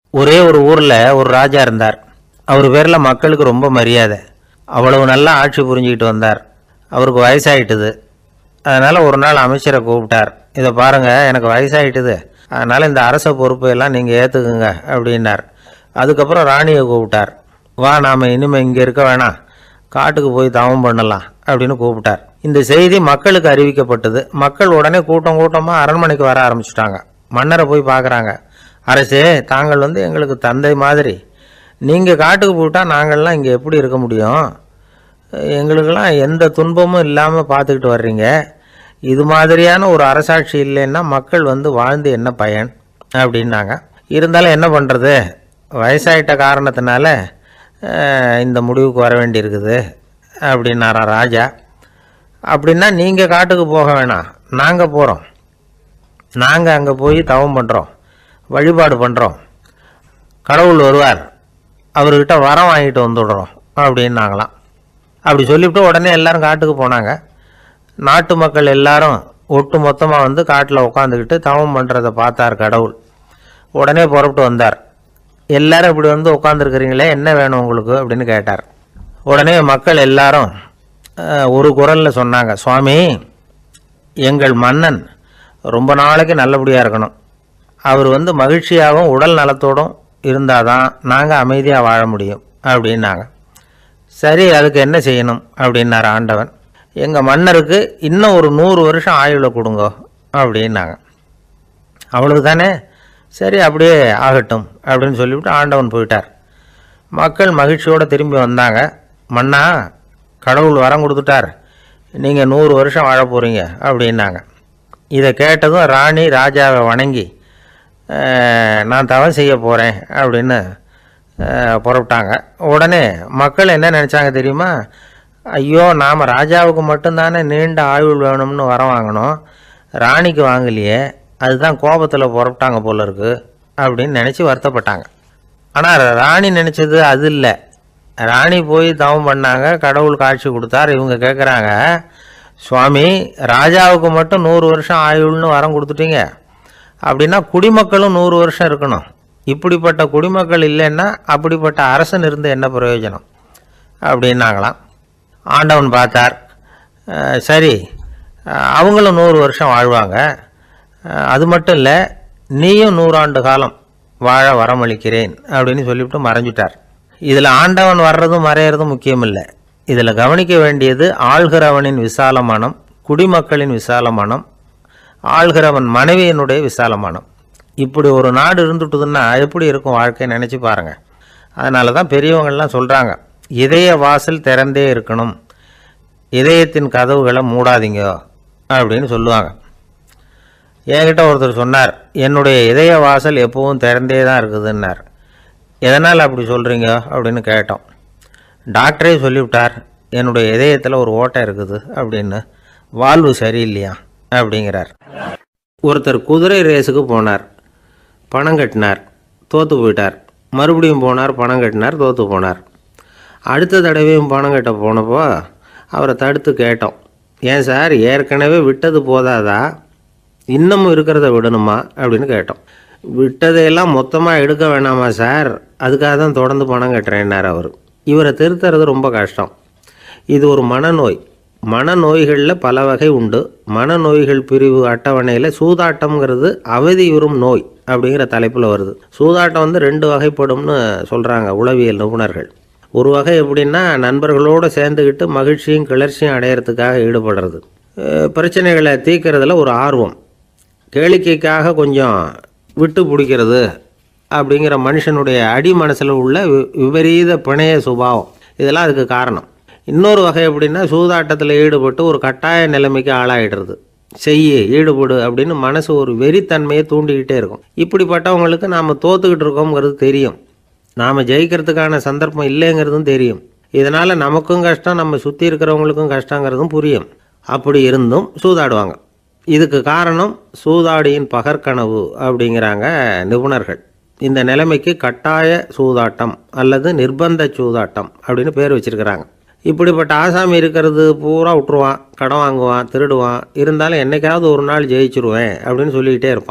ஒரே ஒரு ஊரில் ஒரு ராஜா இருந்தார் அவர் பேரில் மக்களுக்கு ரொம்ப மரியாதை அவ்வளவு நல்லா ஆட்சி புரிஞ்சுக்கிட்டு வந்தார் அவருக்கு வயசாயிட்டுது அதனால் ஒரு நாள் அமைச்சரை கூப்பிட்டார் இதை பாருங்கள் எனக்கு வயசாயிட்டுது அதனால் இந்த அரச பொறுப்பை எல்லாம் நீங்கள் ஏற்றுக்குங்க அப்படின்னார் அதுக்கப்புறம் ராணியை கூப்பிட்டார் வா நாம் இனிமேல் இங்கே இருக்க வேணாம் காட்டுக்கு போய் தவம் பண்ணலாம் அப்படின்னு கூப்பிட்டார் இந்த செய்தி மக்களுக்கு அறிவிக்கப்பட்டது மக்கள் உடனே கூட்டம் கூட்டமாக அரண்மனைக்கு வர ஆரம்பிச்சிட்டாங்க மன்னரை போய் பார்க்குறாங்க அரசே தாங்கள் வந்து எங்களுக்கு தந்தை மாதிரி நீங்கள் காட்டுக்கு போயிட்டால் நாங்கள்லாம் இங்கே எப்படி இருக்க முடியும் எங்களுக்கெல்லாம் எந்த துன்பமும் இல்லாமல் பார்த்துக்கிட்டு வர்றீங்க இது மாதிரியான ஒரு அரசாட்சி இல்லைன்னா மக்கள் வந்து வாழ்ந்து என்ன பயன் அப்படின்னாங்க இருந்தாலும் என்ன பண்ணுறது வயசாயிட்ட காரணத்தினால அஹ், இந்த முடிவுக்கு வர வேண்டியிருக்குது அப்படின்னாரா ராஜா அப்படின்னா நீங்கள் காட்டுக்கு போக வேணாம் நாங்கள் போகிறோம் நாங்கள் அங்கே போய் தவம் பண்ணுறோம் வழிபாடு பண்ணுறோம் கடவுள் வருவார் அவர்கிட்ட வரம் வாங்கிட்டு வந்துடுறோம் அப்படின்னாங்களாம் அப்படி சொல்லிவிட்டு உடனே எல்லாரும் காட்டுக்கு போனாங்க நாட்டு மக்கள் எல்லாரும் ஒட்டு மொத்தமாக வந்து காட்டில் உட்காந்துக்கிட்டு தவம் பண்ணுறதை பார்த்தார் கடவுள் உடனே புறப்பட்டு வந்தார் எல்லாரும் இப்படி வந்து உட்காந்துருக்கிறீங்களே என்ன வேணும் உங்களுக்கு அப்படின்னு கேட்டார் உடனே மக்கள் எல்லாரும் அஹ், ஒரு குரலில் சொன்னாங்க சுவாமி எங்கள் மன்னன் ரொம்ப நாளைக்கு நல்லபடியாக இருக்கணும் அவர் வந்து மகிழ்ச்சியாகவும் உடல் நலத்தோடும் இருந்தால் தான் நாங்கள் அமைதியாக வாழ முடியும் அப்படின்னாங்க சரி அதுக்கு என்ன செய்யணும் அப்படின்னார் ஆண்டவன் எங்கள் மன்னருக்கு இன்னும் ஒரு நூறு வருஷம் ஆயுளை கொடுங்க அப்படின்னாங்க அவ்வளவு தானே சரி அப்படியே ஆகட்டும் அப்படின்னு சொல்லிவிட்டு ஆண்டவன் போயிட்டார் மக்கள் மகிழ்ச்சியோடு திரும்பி வந்தாங்க மன்னா கடவுள் வரம் கொடுத்துட்டார் நீங்கள் நூறு வருஷம் வாழ போகிறீங்க அப்படின்னாங்க இதை கேட்டதும் ராணி ராஜாவை வணங்கி "அஹ், நான் தவம் செய்ய போகிறேன் அப்படின்னு அஹ், புறப்பட்டாங்க உடனே மக்கள் என்ன நினச்சாங்க தெரியுமா ஐயோ நாம் ராஜாவுக்கு மட்டும்தானே நீண்ட ஆயுள் வேணும்னு வரம் வாங்கினோம் ராணிக்கு வாங்கலையே அதுதான் கோபத்தில் புறப்பட்டாங்க போல இருக்கு அப்படின்னு நினச்சி வருத்தப்பட்டாங்க ஆனால் ராணி நினச்சது அது இல்லை ராணி போய் தவம் பண்ணாங்க கடவுள் காட்சி கொடுத்தார் இவங்க கேட்குறாங்க சுவாமி ராஜாவுக்கு மட்டும் நூறு வருஷம் ஆயுள்னு வரம் கொடுத்துட்டீங்க அப்படின்னா குடிமக்களும் நூறு வருஷம் இருக்கணும் இப்படிப்பட்ட குடிமக்கள் இல்லைன்னா அப்படிப்பட்ட அரசன் இருந்து என்ன பிரயோஜனம் அப்படின்னாங்களாம் ஆண்டவன் பார்த்தார் அஹ் சரி அஹ் அவங்களும் நூறு வருஷம் வாழ்வாங்க அஹ் அது மட்டும் இல்லை நீயும் நூறாண்டு காலம் வாழ வரமளிக்கிறேன் அப்படின்னு சொல்லிவிட்டு மறைஞ்சிட்டார் இதில் ஆண்டவன் வர்றதும் மறையிறதும் முக்கியம் இல்லை இதில் கவனிக்க வேண்டியது ஆள்கிறவனின் விசாலமானம் குடிமக்களின் விசாலமானம் ஆள்கிறவன் மனைவியினுடைய விசாலமானம் இப்படி ஒரு நாடு இருந்துட்டுதுன்னா எப்படி இருக்கும் வாழ்க்கை நினச்சி பாருங்கள் அதனால தான் பெரியவங்கள்லாம் சொல்கிறாங்க இதய வாசல் திறந்தே இருக்கணும் இதயத்தின் கதவுகளை மூடாதீங்க அப்படின்னு சொல்லுவாங்க என்கிட்ட ஒருத்தர் சொன்னார் என்னுடைய இதய வாசல் எப்பவும் திறந்தே தான் இருக்குதுன்னார் எதனால் அப்படி சொல்கிறீங்க அப்படின்னு கேட்டோம் டாக்டரே சொல்லிவிட்டார் என்னுடைய இதயத்தில் ஒரு ஓட்டை இருக்குது அப்படின்னு வாழ்வு சரியில்லையா அப்படிங்கிறார் ஒருத்தர் குதிரை ரேஸுக்கு போனார் பணம் கட்டினார் தோற்று போயிட்டார் மறுபடியும் போனார் பணம் கட்டினார் தோற்று போனார் அடுத்த தடவையும் பணம் கட்ட போனப்போ அவரை தடுத்து கேட்டோம் ஏன் சார் ஏற்கனவே விட்டது போதாதா இன்னமும் இருக்கிறத விடணுமா அப்படின்னு கேட்டோம் விட்டதையெல்லாம் மொத்தமாக எடுக்க வேணாமா சார் அதுக்காக தான் தொடர்ந்து பணம் கட்டுறேன்னார் அவர் இவரை திருத்துறது ரொம்ப கஷ்டம் இது ஒரு மனநோய் மனநோய்களில் பல வகை உண்டு மனநோய்கள் பிரிவு அட்டவணையில் சூதாட்டம்ங்கிறது அவதியுறும் நோய் அப்படிங்கிற தலைப்பில் வருது சூதாட்டம் வந்து ரெண்டு வகைப்படும்னு சொல்கிறாங்க உளவியல் நிபுணர்கள் ஒரு வகை எப்படின்னா நண்பர்களோடு சேர்ந்துக்கிட்டு மகிழ்ச்சியும் கிளர்ச்சியும் அடையிறதுக்காக ஈடுபடுறது அஹ் பிரச்சனைகளை தீர்க்கறதுல ஒரு ஆர்வம் கேளிக்கைக்காக கொஞ்சம் விட்டு பிடிக்கிறது அப்படிங்கிற மனுஷனுடைய அடி மனசில் உள்ள வி- விபரீத பிணைய சுபாவம் இதெல்லாம் அதுக்கு காரணம் இன்னொரு வகை எப்படின்னா சூதாட்டத்தில் ஈடுபட்டு ஒரு கட்டாய நிலைமைக்கு ஆளாயிடுறது செய்யு ஈடுபடு அப்படின்னு மனசு ஒரு வெறித்தன்மையை தூண்டிக்கிட்டே இருக்கும் இப்படிப்பட்டவங்களுக்கு நாம் தோத்துக்கிட்டு இருக்கோங்கிறது தெரியும் நாம் ஜெயிக்கிறதுக்கான சந்தர்ப்பம் இல்லைங்கிறதும் தெரியும் இதனால் நமக்கும் கஷ்டம் நம்ம சுற்றி இருக்கிறவங்களுக்கும் கஷ்டங்கிறதும் புரியும் அப்படி இருந்தும் சூதாடுவாங்க இதுக்கு காரணம் சூதாடியின் பகற்கனவு அப்படிங்கிறாங்க நிபுணர்கள் இந்த நிலைமைக்கு கட்டாய சூதாட்டம் அல்லது நிர்பந்த சூதாட்டம் அப்படின்னு பேர் வச்சிருக்கிறாங்க இப்படிப்பட்ட ஆசாமி இருக்கிறது பூரா விட்டுருவான் கடன் வாங்குவான் திருடுவான் இருந்தாலும் என்னைக்காவது ஒரு நாள் ஜெயிச்சிருவேன் அப்படின்னு சொல்லிக்கிட்டே இருப்பான்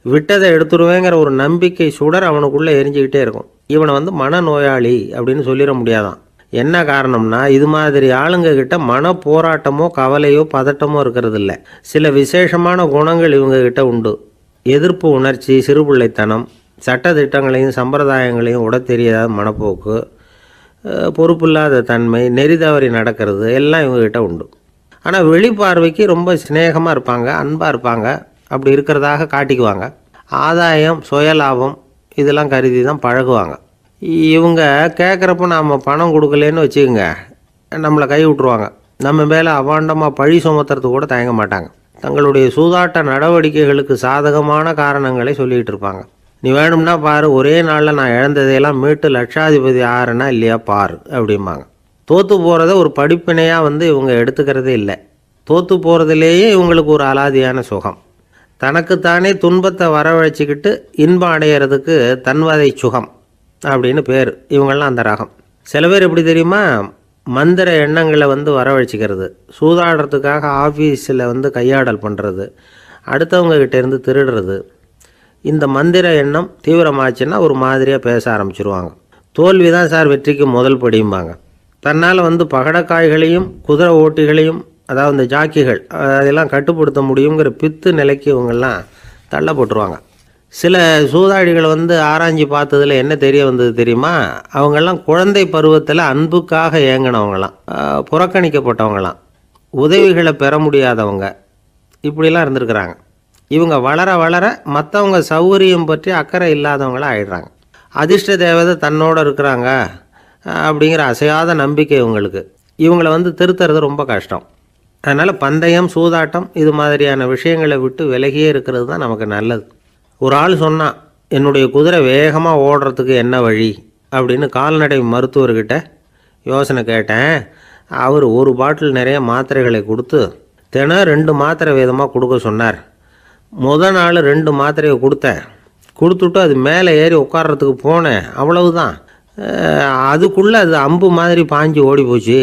விட்டதை எடுத்துருவேங்கிற ஒரு நம்பிக்கை சுடர் அவனுக்குள்ளே எரிஞ்சுக்கிட்டே இருக்கும் இவனை வந்து மனநோயாளி அப்படின்னு சொல்லிட முடியாதான் என்ன காரணம்னா இது மாதிரி ஆளுங்க கிட்ட மன போராட்டமோ கவலையோ பதட்டமோ இருக்கிறது இல்லை சில விசேஷமான குணங்கள் இவங்க கிட்ட உண்டு எதிர்ப்பு உணர்ச்சி சிறுபிள்ளைத்தனம் சட்டதிட்டங்களையும் சம்பிரதாயங்களையும் உட தெரியாத மனப்போக்கு அஹ், பொறுப்பில்லாத தன்மை நெறி தவறி நடக்கிறது எல்லாம் இவங்ககிட்ட உண்டு ஆனால் வெளிப்பார்வைக்கு ரொம்ப சிநேகமாக இருப்பாங்க அன்பாக இருப்பாங்க அப்படி இருக்கிறதாக காட்டிக்குவாங்க ஆதாயம் சுயலாபம் இதெல்லாம் கருதி தான் பழகுவாங்க இவங்க கேட்குறப்ப நாம் பணம் கொடுக்கலன்னு வச்சுக்கோங்க நம்மளை கை விட்ருவாங்க நம்ம மேலே அவாண்டமாக பழி சுமத்துறது கூட தயங்க மாட்டாங்க தங்களுடைய சூதாட்ட நடவடிக்கைகளுக்கு சாதகமான காரணங்களை சொல்லிகிட்டு இருப்பாங்க நீ வேணும்னா பாரு ஒரே நாளில் நான் இழந்ததையெல்லாம் மீட்டு லட்சாதிபதி ஆறேன்னா இல்லையா பாரு அப்படிம்பாங்க தோற்று போகிறத ஒரு படிப்பினையாக வந்து இவங்க எடுத்துக்கிறதே இல்லை தோற்று போகிறதுலேயே இவங்களுக்கு ஒரு அலாதியான சுகம் தனக்குத்தானே துன்பத்தை வரவழைச்சிக்கிட்டு இன்பம் அடையிறதுக்கு தன்வதை சுகம் அப்படின்னு பேர் இவங்கெல்லாம் அந்த ரகம் சில பேர் எப்படி தெரியுமா மந்திர எண்ணங்களை வந்து வரவழைச்சிக்கிறது சூதாடுறதுக்காக ஆஃபீஸில் வந்து கையாடல் பண்ணுறது அடுத்தவங்க கிட்ட இருந்து திருடுறது இந்த மந்திர எண்ணம் தீவிரமாச்சுன்னா ஒரு மாதிரியாக பேச ஆரம்பிச்சிருவாங்க தோல்வி தான் சார் வெற்றிக்கு முதல் படியும்பாங்க தன்னால் வந்து பகடக்காய்களையும் குதிரை ஓட்டிகளையும் அதாவது இந்த ஜாக்கிகள் அதெல்லாம் கட்டுப்படுத்த முடியுங்கிற பித்து நிலைக்கு இவங்கெல்லாம் தள்ளப்பட்டுருவாங்க சில சூதாடிகளை வந்து ஆராய்ஞ்சு பார்த்ததுல என்ன தெரிய வந்தது தெரியுமா அவங்கெல்லாம் குழந்தை பருவத்தில் அன்புக்காக ஏங்கினவங்களாம் ஆஹ் புறக்கணிக்கப்பட்டவங்களாம் உதவிகளை பெற முடியாதவங்க இப்படிலாம் இருந்திருக்கிறாங்க இவங்க வளர வளர மற்றவங்க சௌகரியம் பற்றி அக்கறை இல்லாதவங்களா ஆயிடுறாங்க அதிர்ஷ்ட தேவதை தன்னோட இருக்கிறாங்க அஹ் அப்படிங்கிற அசையாத நம்பிக்கை இவங்களுக்கு இவங்களை வந்து திருத்துறது ரொம்ப கஷ்டம் அதனால் பந்தயம் சூதாட்டம் இது மாதிரியான விஷயங்களை விட்டு விலகியே இருக்கிறது தான் நமக்கு நல்லது ஒரு ஆள் சொன்னான் என்னுடைய குதிரை வேகமாக ஓடுறதுக்கு என்ன வழி அப்படின்னு கால்நடை மருத்துவர்கிட்ட யோசனை கேட்டேன் அவர் ஒரு பாட்டில் நிறைய மாத்திரைகளை கொடுத்து தினம் ரெண்டு மாத்திரை விதமாக கொடுக்க சொன்னார் முத நாள் ரெண்டு மாத்திரையை கொடுத்தேன் கொடுத்துட்டு அது மேலே ஏறி உட்கார்றதுக்கு போனேன் அவ்வளவுதான் அஹ் அதுக்குள்ளே அது அம்பு மாதிரி பாஞ்சு ஓடி போச்சு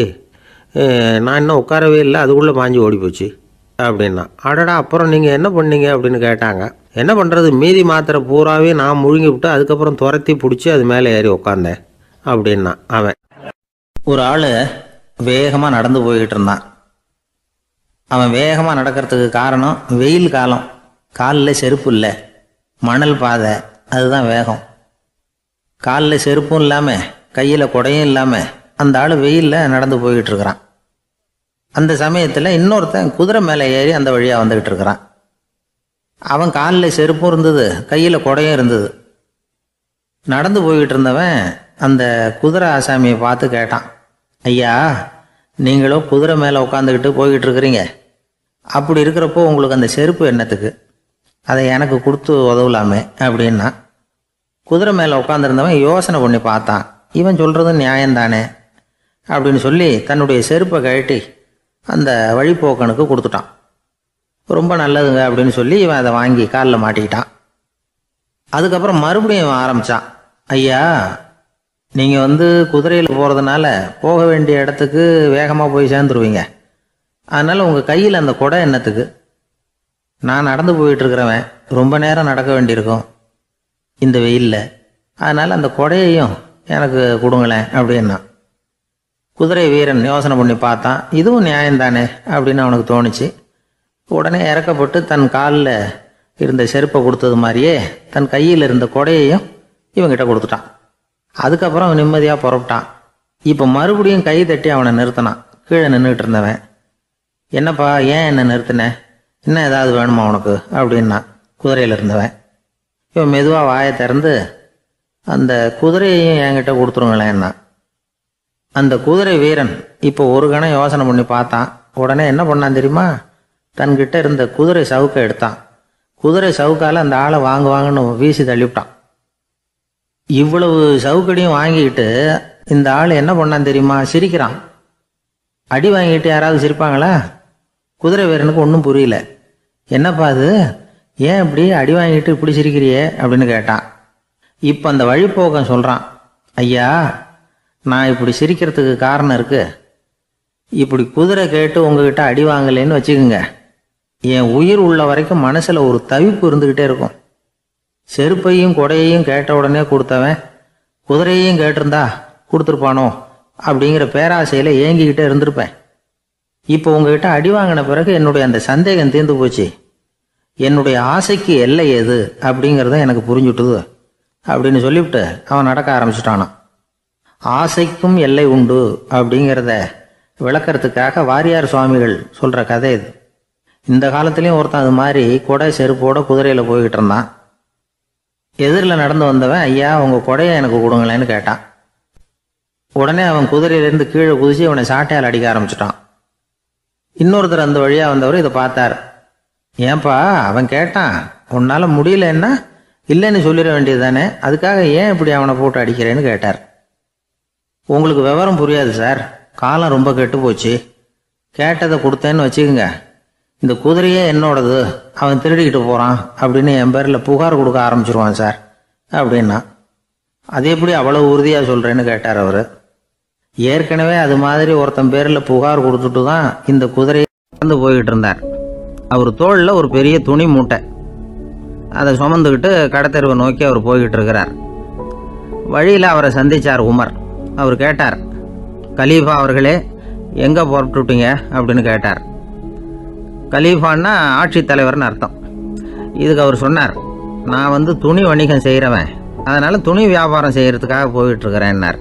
அஹ் நான் இன்னும் உட்காரவே இல்லை அதுக்குள்ளே பாஞ்சு ஓடி போச்சு அப்படின்னா அடடா அப்புறம் நீங்கள் என்ன பண்ணீங்க அப்படின்னு கேட்டாங்க என்ன பண்ணுறது மீதி மாத்திரை பூராவே நான் முழுங்கி விட்டு அதுக்கப்புறம் துரத்தி பிடிச்சி அது மேலே ஏறி உட்காந்தேன் அப்படின்னா அவன் ஒரு ஆள் வேகமாக நடந்து போய்கிட்டு இருந்தான் அவன் வேகமாக நடக்கிறதுக்கு காரணம் வெயில் காலம் காலில் செருப்பு இல்லை மணல் பாதை அதுதான் வேகம் காலில் செருப்பும் இல்லாமல் கையில் குடையும் இல்லாமல் அந்த ஆள் வெயிலில் நடந்து போய்கிட்டு இருக்கிறான் அந்த சமயத்தில் இன்னொருத்தன் குதிரை மேலே ஏறி அந்த வழியாக வந்துக்கிட்டு இருக்கிறான் அவன் காலில் செருப்பும் இருந்தது கையில் குடையும் இருந்தது நடந்து போய்கிட்டு இருந்தவன் அந்த குதிரை ஆசாமியை பார்த்து கேட்டான் ஐயா நீங்களும் குதிரை மேலே உட்காந்துக்கிட்டு போய்கிட்டு இருக்கிறீங்க அப்படி இருக்கிறப்போ உங்களுக்கு அந்த செருப்பு என்னத்துக்கு அதை எனக்கு கொடுத்து உதவலாமே அப்படின்னா குதிரை மேலே உட்காந்துருந்தவன் யோசனை பண்ணி பார்த்தான் இவன் சொல்கிறது நியாயம்தானே அப்படின்னு சொல்லி தன்னுடைய செருப்பை கழட்டி அந்த வழிப்போக்கனுக்கு கொடுத்துட்டான் ரொம்ப நல்லதுங்க அப்படின்னு சொல்லி இவன் அதை வாங்கி காலில் மாட்டிக்கிட்டான் அதுக்கப்புறம் மறுபடியும் இவன் ஆரம்பிச்சான் ஐயா நீங்கள் வந்து குதிரையில் போகிறதுனால போக வேண்டிய இடத்துக்கு வேகமாக போய் சேர்ந்துருவீங்க அதனால் உங்கள் கையில் அந்த குடை என்னத்துக்கு நான் நடந்து போயிட்டு இருக்கிறவன் ரொம்ப நேரம் நடக்க வேண்டியிருக்கும் இந்த வெயிலில் அதனால் அந்த குடையையும் எனக்கு கொடுங்களேன் அப்படின்னா குதிரை வீரன் யோசனை பண்ணி பார்த்தான் இதுவும் நியாயம்தானே அப்படின்னு அவனுக்கு தோணுச்சு உடனே இறக்கப்பட்டு தன் காலில் இருந்த செருப்பை கொடுத்தது மாதிரியே தன் கையில் இருந்த கொடையையும் இவங்கிட்ட கொடுத்துட்டான் அதுக்கப்புறம் அவன் நிம்மதியாக புறப்பட்டான் இப்போ மறுபடியும் கை தட்டி அவனை நிறுத்தினான் கீழே நின்றுட்டு இருந்தவன் என்னப்பா ஏன் என்ன நிறுத்தின இன்னும் ஏதாவது வேணுமா உனக்கு அப்படின்னா குதிரையில் இருந்தவன் இவன் மெதுவாக வாயை திறந்து அந்த குதிரையையும் என்கிட்ட கொடுத்துருங்களேன்னா அந்த குதிரை வீரன் இப்போ ஒரு கணம் யோசனை பண்ணி பார்த்தான் உடனே என்ன பண்ணான் தெரியுமா தன்கிட்ட இருந்த குதிரை சவுக்கை எடுத்தான் குதிரை சவுக்கால அந்த ஆளை வாங்க வாங்கன்னு வீசி தள்ளிவிட்டான் இவ்வளவு சவுக்கடியும் வாங்கிக்கிட்டு இந்த ஆள் என்ன பண்ணான் தெரியுமா சிரிக்கிறான் அடி வாங்கிட்டு யாராவது சிரிப்பாங்களா குதிரை வீரனுக்கு ஒன்றும் புரியல என்னப்பா அது ஏன் இப்படி அடி வாங்கிட்டு இப்படி சிரிக்கிறியே அப்படின்னு கேட்டான் இப்போ அந்த வழிப்போக்கன் சொல்கிறான் ஐயா நான் இப்படி சிரிக்கிறதுக்கு காரணம் இருக்கு இப்படி குதிரை கேட்டு உங்ககிட்ட அடி வாங்கலைன்னு வச்சுக்கோங்க என் உயிர் உள்ள வரைக்கும் மனசில் ஒரு தவிப்பு இருந்துக்கிட்டே இருக்கும் செருப்பையும் கொடையையும் கேட்ட உடனே கொடுத்தவன் குதிரையையும் கேட்டிருந்தா கொடுத்துருப்பானோ அப்படிங்கிற பேராசையில் ஏங்கிக்கிட்டே இருந்திருப்பேன் இப்போ உங்ககிட்ட அடி வாங்கின பிறகு என்னுடைய அந்த சந்தேகம் தீர்ந்து போச்சு என்னுடைய ஆசைக்கு எல்லை எது அப்படிங்கிறத எனக்கு புரிஞ்சுட்டுது அப்படின்னு சொல்லிவிட்டு அவன் நடக்க ஆரம்பிச்சிட்டானான் ஆசைக்கும் எல்லை உண்டு அப்படிங்கிறத விளக்கறதுக்காக வாரியார் சுவாமிகள் சொல்கிற கதை இது இந்த காலத்துலேயும் ஒருத்தன் அது மாதிரி கொடை செருப்போட குதிரையில் போய்கிட்டு இருந்தான் எதிரில் நடந்து வந்தவன் ஐயா உங்கள் கொடையை எனக்கு கொடுங்களேன்னு கேட்டான் உடனே அவன் குதிரையிலேருந்து கீழே குதிச்சு அவனை சாட்டையால் அடிக்க ஆரம்பிச்சிட்டான் இன்னொருத்தர் அந்த வழியாக வந்தவர் இதை பார்த்தார் ஏன்பா அவன் கேட்டான் உன்னால் முடியலன்னா இல்லைன்னு சொல்லிட வேண்டியது தானே அதுக்காக ஏன் இப்படி அவனை போட்டு அடிக்கிறேன்னு கேட்டார் உங்களுக்கு விவரம் புரியாது சார் காலம் ரொம்ப கெட்டு போச்சு கேட்டதை கொடுத்தேன்னு வச்சுக்கோங்க இந்த குதிரையே என்னோடது அவன் திருடிக்கிட்டு போகிறான் அப்படின்னு என் பேரில் புகார் கொடுக்க ஆரம்பிச்சிருவான் சார் அப்படின்னா அது எப்படி அவ்வளோ உறுதியாக சொல்கிறேன்னு கேட்டார் அவர் ஏற்கனவே அது மாதிரி ஒருத்தன் பேரில் புகார் கொடுத்துட்டு தான் இந்த குதிரையை நடந்து போய்கிட்டு இருந்தார் அவர் தோளில் ஒரு பெரிய துணி மூட்டை அதை சுமந்துக்கிட்டு கடத்தெருவை நோக்கி அவர் போய்கிட்டு இருக்கிறார் வழியில் அவரை சந்திச்சார் உமர் அவர் கேட்டார் கலீஃபா அவர்களே எங்கே புறப்பட்டுட்டீங்க அப்படின்னு கேட்டார் கலீஃபான்னா ஆட்சித் தலைவர்னு அர்த்தம் இதுக்கு அவர் சொன்னார் நான் வந்து துணி வணிகம் செய்கிறவன் அதனால் துணி வியாபாரம் செய்கிறதுக்காக போயிட்டுருக்கிறேன்னார்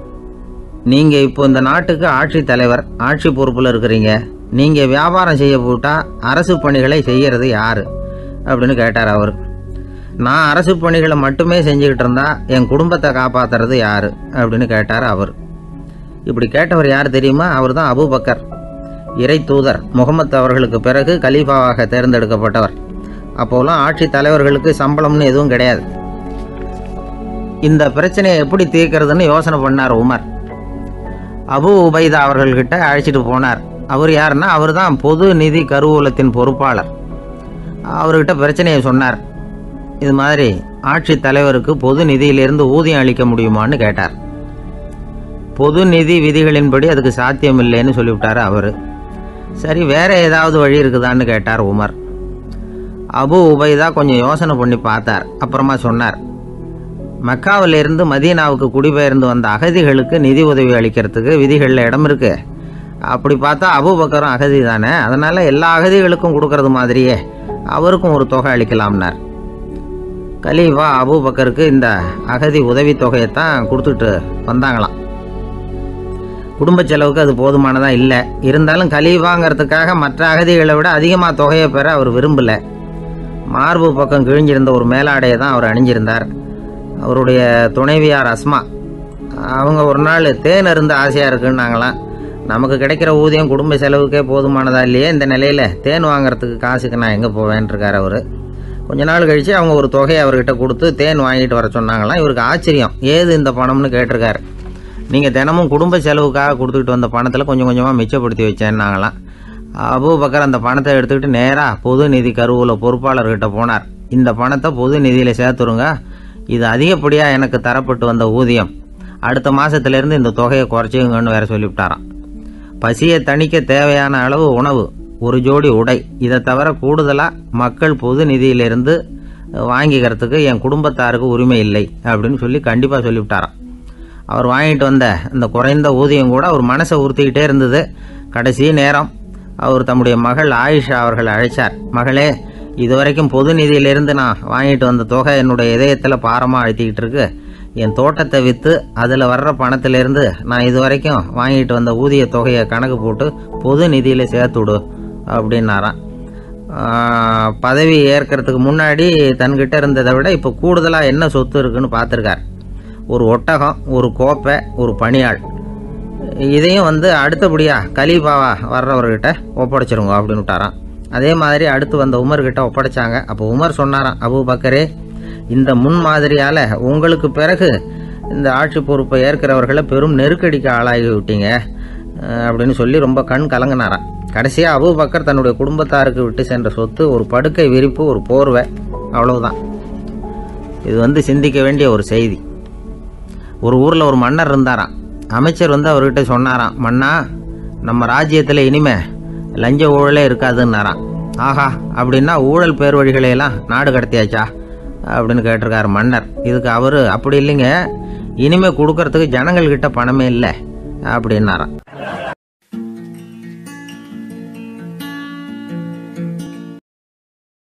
நீங்கள் இப்போ இந்த நாட்டுக்கு ஆட்சித் தலைவர் ஆட்சி பொறுப்பில் இருக்கிறீங்க நீங்கள் வியாபாரம் செய்ய போட்டால் அரசு பணிகளை செய்கிறது யார் அப்படின்னு கேட்டார் அவர் நான் அரசு பணிகளை மட்டுமே செஞ்சுக்கிட்டு இருந்தா என் குடும்பத்தை காப்பாத்துறது யார் அப்படின்னு கேட்டார் அவர் இப்படி கேட்டவர் யார் தெரியுமா அவர் தான் அபுபக்கர் இறை தூதர் முகமது அவர்களுக்கு பிறகு கலீஃபாவாக தேர்ந்தெடுக்கப்பட்டவர் அப்போலாம் ஆட்சி தலைவர்களுக்கு சம்பளம்னு எதுவும் கிடையாது இந்த பிரச்சனையை எப்படி தீர்க்கறதுன்னு யோசனை பண்ணார் உமர் அபு உபைதா அவர்கள்கிட்ட அழைச்சிட்டு போனார் அவர் யாருன்னா அவர் தான் பொது நிதி கருவூலத்தின் பொறுப்பாளர் அவர்கிட்ட பிரச்சனையை சொன்னார் இது மாதிரி ஆட்சி தலைவருக்கு பொது நிதியிலிருந்து ஊதியம் அளிக்க முடியுமான்னு கேட்டார் பொது நிதி விதிகளின்படி அதுக்கு சாத்தியம் இல்லைன்னு சொல்லிவிட்டார் அவர் சரி வேற ஏதாவது வழி இருக்குதான்னு கேட்டார் உமர் அபு உபைதா கொஞ்சம் யோசனை பண்ணி பார்த்தார் அப்புறமா சொன்னார் மக்காவிலிருந்து மதீனாவுக்கு குடிபெயர்ந்து வந்த அகதிகளுக்கு நிதி உதவி அளிக்கிறதுக்கு விதிகளில் இடம் இருக்கு அப்படி பார்த்தா அபுபக்கரும் அகதி தானே அதனால எல்லா அகதிகளுக்கும் கொடுக்கறது மாதிரியே அவருக்கும் ஒரு தொகை அளிக்கலாம்னார் கலீஃபா அபூபக்கருக்கு இந்த அகதி உதவித்தொகையைத்தான் கொடுத்துட்டு வந்தாங்களாம் குடும்ப செலவுக்கு அது போதுமானதாக இல்லை இருந்தாலும் கலீஃபாங்கிறதுக்காக மற்ற அகதிகளை விட அதிகமாக தொகையை பெற அவர் விரும்பலை மார்பு பக்கம் கிழிஞ்சிருந்த ஒரு மேலாடையை தான் அவர் அணிஞ்சிருந்தார் அவருடைய துணைவியார் அஸ்மா அவங்க ஒரு நாள் தேன் அருந்து ஆசையாக இருக்குன்னாங்களாம் நமக்கு கிடைக்கிற ஊதியம் குடும்ப செலவுக்கே போதுமானதா இல்லையே இந்த நிலையில் தேன் வாங்குறதுக்கு காசுக்கு நான் எங்கே போவேன்ருக்கார் அவர் கொஞ்ச நாள் கழித்து அவங்க ஒரு தொகையை அவர்கிட்ட கொடுத்து தேன் வாங்கிட்டு வர சொன்னாங்களாம் இவருக்கு ஆச்சரியம் ஏது இந்த பணம்னு கேட்டிருக்காரு நீங்கள் தினமும் குடும்ப செலவுக்காக கொடுத்துக்கிட்டு வந்த பணத்தில் கொஞ்சம் கொஞ்சமாக மிச்சப்படுத்தி வச்சேன்னாங்களாம் அபூபக்கர் அந்த பணத்தை எடுத்துக்கிட்டு நேராக பொது நிதி கருவூல பொறுப்பாளர்கிட்ட போனார் இந்த பணத்தை பொது நிதியில் சேர்த்துருங்க இது அதிகப்படியாக எனக்கு தரப்பட்டு வந்த ஊதியம் அடுத்த மாதத்துலேருந்து இந்த தொகையை குறைச்சிங்கன்னு வேற சொல்லிவிட்டாராம் பசியை தணிக்க தேவையான அளவு உணவு ஒரு ஜோடி உடை இதை தவிர கூடுதலாக மக்கள் பொது நிதியிலிருந்து வாங்கிக்கிறதுக்கு என் குடும்பத்தாருக்கு உரிமை இல்லை அப்படின்னு சொல்லி கண்டிப்பாக சொல்லிவிட்டாராம் அவர் வாங்கிட்டு வந்த இந்த குறைந்த ஊதியம் கூட அவர் மனசை உறுத்திக்கிட்டே இருந்தது கடைசி நேரம் அவர் தம்முடைய மகள் ஆயிஷா அவர்களை அழைச்சார் மகளே இதுவரைக்கும் பொது நிதியிலிருந்து நான் வாங்கிட்டு வந்த தொகை என்னுடைய இதயத்தில் பாரமாக அழுத்திக்கிட்டு இருக்கு என் தோட்டத்தை விற்று அதில் வர்ற பணத்திலிருந்து நான் இதுவரைக்கும் வாங்கிட்டு வந்த ஊதிய தொகையை கணக்கு போட்டு பொது நிதியில் சேர்த்துடு அப்படின்னாராம் ஆஹ், பதவி ஏற்கிறதுக்கு முன்னாடி தன்கிட்ட இருந்ததை விட இப்போ கூடுதலாக என்ன சொத்து இருக்குன்னு பார்த்துருக்கார் ஒரு ஒட்டகம் ஒரு கோப்பை ஒரு பணியாள் இதையும் வந்து அடுத்தபடியாக கலீபாவா வர்றவர்கிட்ட ஒப்படைச்சிருங்க அப்படின்னு விட்டாராம் அதே மாதிரி அடுத்து வந்த உமர்கிட்ட ஒப்படைச்சாங்க அப்போ உமர் சொன்னாராம் அபு பக்கரே இந்த முன்மாதிரியால் உங்களுக்கு பிறகு இந்த ஆட்சி பொறுப்பை ஏற்கிறவர்களை பெரும் நெருக்கடிக்கு ஆளாகி விட்டீங்க அஹ், அப்படின்னு சொல்லி ரொம்ப கண் கலங்கினாராம் கடைசியாக அபு பக்கர் தன்னுடைய குடும்பத்தாருக்கு விட்டு சென்ற சொத்து ஒரு படுக்கை விரிப்பு ஒரு போர்வை அவ்வளவுதான் இது வந்து சிந்திக்க வேண்டிய ஒரு செய்தி ஒரு ஊரில் ஒரு மன்னர் இருந்தாராம் அமைச்சர் வந்து அவர்கிட்ட சொன்னாராம் மன்னா நம்ம ராஜ்யத்தில் இனிமே லஞ்ச ஊழலே இருக்காதுன்னாராம் ஆஹா அப்படின்னா ஊழல் பேர் வழிகளையெல்லாம் நாடு கடத்தியாச்சா அப்படின்னு கேட்டிருக்காரு மன்னர் இதுக்கு அவர் அப்படி இல்லைங்க இனிமேல் கொடுக்கறதுக்கு ஜனங்கள்கிட்ட பணமே இல்லை அப்படின்னாராம்